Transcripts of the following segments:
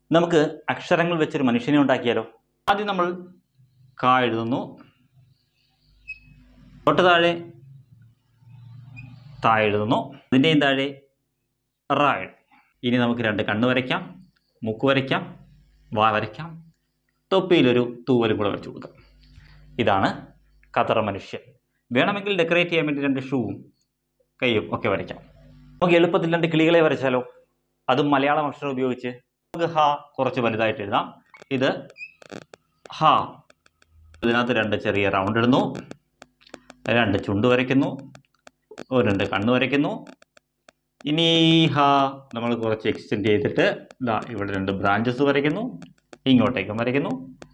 നമുക്ക് അക്ഷരങ്ങൾ വെച്ചൊരു മനുഷ്യനെ ഉണ്ടാക്കിയാലോ ആദ്യം നമ്മൾ ക എഴുതുന്നു തൊട്ട് താഴെ താ എഴുതുന്നു അതിൻ്റെയും താഴെ റ എഴുതി ഇനി നമുക്ക് രണ്ട് കണ്ണ് വരയ്ക്കാം മുക്ക് വരയ്ക്കാം വാ വരയ്ക്കാം തൊപ്പിയിലൊരു തൂവലും കൂടെ വരച്ചു കൊടുക്കാം ഇതാണ് കതറ മനുഷ്യൻ വേണമെങ്കിൽ ഡെക്കറേറ്റ് ചെയ്യാൻ വേണ്ടി രണ്ട് ഷൂവും കൈയും ഒക്കെ വരയ്ക്കാം നമുക്ക് എളുപ്പത്തിൽ രണ്ട് കിളികളെ വരച്ചാലോ അതും മലയാളം അക്ഷരം ഉപയോഗിച്ച് നമുക്ക് ഹ കുറച്ച് വലുതായിട്ട് എഴുതാം ഇത് ഹ ഇതിനകത്ത് രണ്ട് ചെറിയ റൗണ്ട് ഇടുന്നു രണ്ട് ചുണ്ട് വരയ്ക്കുന്നു ഒരു രണ്ട് കണ്ണ് വരയ്ക്കുന്നു ഇനി ഹ നമ്മൾ കുറച്ച് എക്സ്റ്റെൻഡ് ചെയ്തിട്ട് ഇതാ ഇവിടെ രണ്ട് ബ്രാഞ്ചസ് വരയ്ക്കുന്നു ഇങ്ങോട്ടേക്കും വരയ്ക്കുന്നു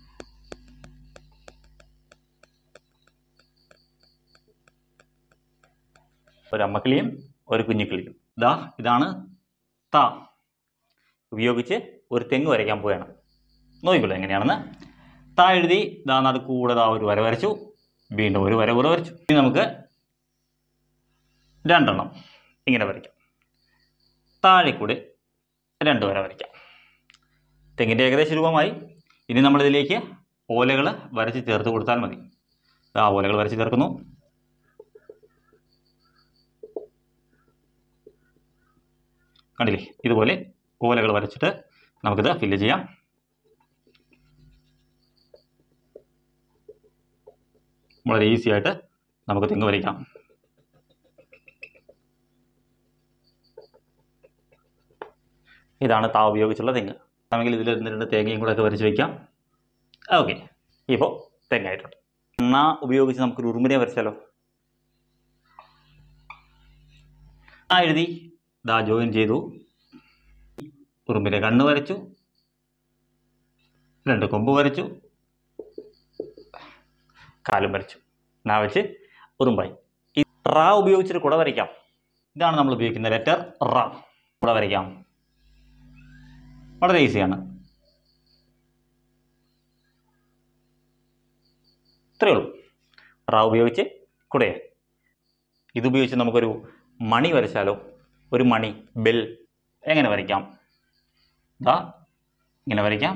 ഒരു അമ്മക്കിളിയും ഒരു കുഞ്ഞിക്കിളിയും ഇതാ ഇതാണ് ത ഉപയോഗിച്ച് ഒരു തെങ്ങ് വരയ്ക്കാൻ പോവുകയാണ് നോക്കിക്കോളൂ എങ്ങനെയാണെന്ന് താ എഴുതി ദാ അത് കൂടെ ദാ ഒരു വര വരച്ചു വീണ്ടും ഒരു വര കൂടെ വരച്ചു ഇനി നമുക്ക് രണ്ടെണ്ണം ഇങ്ങനെ വരയ്ക്കാം താഴെ കൂടെ രണ്ട് വര വരയ്ക്കാം തെങ്ങിൻ്റെ ഏകദേശ രൂപമായി ഇനി നമ്മളിതിലേക്ക് ഓലകൾ വരച്ച് ചേർത്ത് കൊടുത്താൽ മതി ആ ഓലകൾ വരച്ച് ചേർക്കുന്നു കണ്ടില്ലേ ഇതുപോലെ ഓലകൾ വരച്ചിട്ട് നമുക്കിത് ഫില്ല് ചെയ്യാം വളരെ ഈസി ആയിട്ട് നമുക്ക് തെങ്ങ് വരയ്ക്കാം ഇതാണ് താ ഉപയോഗിച്ചുള്ള തെങ്ങ് ആണെങ്കിൽ ഇതിൽ ഒന്ന് രണ്ട് തേങ്ങയും കൂടെ ഒക്കെ വരച്ച് വയ്ക്കാം ഓക്കെ ഇപ്പോൾ തെങ്ങായിട്ടുണ്ട് എണ്ണ ഉപയോഗിച്ച് നമുക്കൊരു ഉറുമ്പിനെ വരച്ചാലോ ആ എഴുതി ദാ ജോയിൻ ചെയ്തു ഉറുമ്പിനെ കണ്ണ് വരച്ചു രണ്ട് കൊമ്പ് വരച്ചു കാലും വരച്ചു നാ വെച്ച് ഉറുമ്പായി ഈ റ ഉപയോഗിച്ചൊരു കുട വരയ്ക്കാം ഇതാണ് നമ്മൾ ഉപയോഗിക്കുന്ന ലെറ്റർ റ കുട വരയ്ക്കാം വളരെ ഈസിയാണ് ഇത്രയേ ഉള്ളൂ റ ഉപയോഗിച്ച് കുടയെ ഇതുപയോഗിച്ച് നമുക്കൊരു മണി വരച്ചാലോ ഒരു മണി ബെൽ എങ്ങനെ വരയ്ക്കാം ദാ ഇങ്ങനെ വരയ്ക്കാം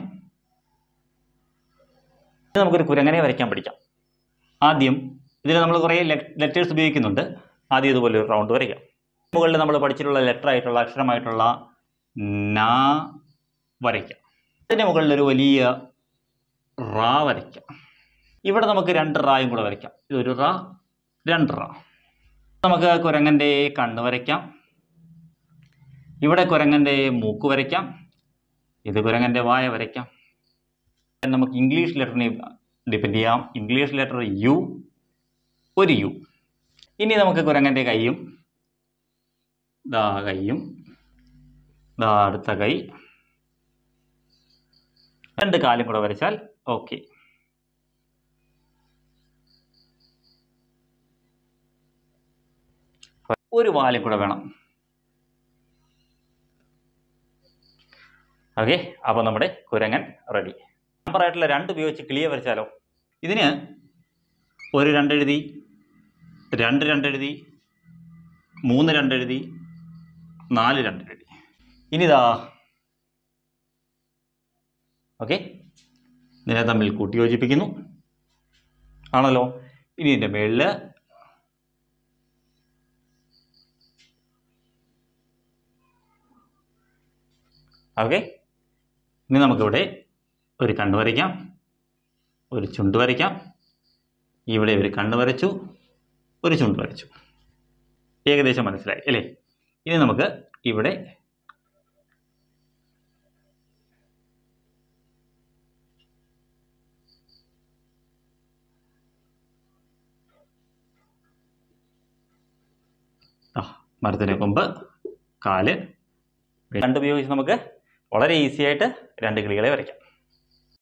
ഇത് നമുക്കൊരു കുരങ്ങനെ വരയ്ക്കാൻ പഠിക്കാം ആദ്യം ഇതിൽ നമ്മൾ കുറേ ലെറ്റേഴ്സ് ഉപയോഗിക്കുന്നുണ്ട് ആദ്യം ഇതുപോലെ ഒരു റൗണ്ട് വരയ്ക്കാം മുകളിൽ നമ്മൾ പഠിച്ചിട്ടുള്ള ലെറ്റർ ആയിട്ടുള്ള അക്ഷരമായിട്ടുള്ള നാ വരയ്ക്കാം ഇതിൻ്റെ മുകളിൽ ഒരു വലിയ റാ വരയ്ക്കാം ഇവിടെ നമുക്ക് രണ്ട് റായും കൂടെ വരയ്ക്കാം ഇതൊരു റാ രണ്ട് റാ നമുക്ക് കുരങ്ങൻ്റെ കണ്ണ് വരയ്ക്കാം ഇവിടെ കുരങ്ങൻ്റെ മൂക്ക് വരയ്ക്കാം ഇത് കുരങ്ങൻ്റെ വായ വരയ്ക്കാം നമുക്ക് ഇംഗ്ലീഷ് ലെറ്ററിനെ ഡിപ്പെൻഡ് ചെയ്യാം ഇംഗ്ലീഷ് ലെറ്റർ യു ഒരു യു ഇനി നമുക്ക് കുരങ്ങൻ്റെ കൈയും ദാ കൈയും ദാ അടുത്ത കൈ രണ്ട് കാലും കൂടെ വരച്ചാൽ ഓക്കെ ഒരു വാലും കൂടെ വേണം ഓക്കെ അപ്പോൾ നമ്മുടെ കുരങ്ങൻ റെഡി നമ്പറായിട്ടുള്ള രണ്ട് ഉപയോഗിച്ച് കിളിയെ വരച്ചാലോ ഇതിന് ഒരു രണ്ടെഴുതി രണ്ട് രണ്ടെഴുതി മൂന്ന് രണ്ടെഴുതി നാല് രണ്ടെഴുതി ഇനിതാ ഓക്കെ ഇതിനെ തമ്മിൽ കൂട്ടി യോജിപ്പിക്കുന്നു ആണല്ലോ ഇനി ഇതിൻ്റെ മുകളിൽ ഓക്കെ ഇനി നമുക്കിവിടെ ഒരു കണ്ണ് വരയ്ക്കാം ഒരു ചുണ്ട് വരയ്ക്കാം ഇവിടെ ഒരു കണ്ണ് വരച്ചു ഒരു ചുണ്ട് വരച്ചു ഏകദേശം മനസ്സിലായി അല്ലേ ഇനി നമുക്ക് ഇവിടെ ആ മരത്തിൻ്റെ കൊമ്പ് കാല് രണ്ട് ഉപയോഗിച്ച് നമുക്ക് വളരെ ഈസി ആയിട്ട് രണ്ട് കിളികളെ വരയ്ക്കാം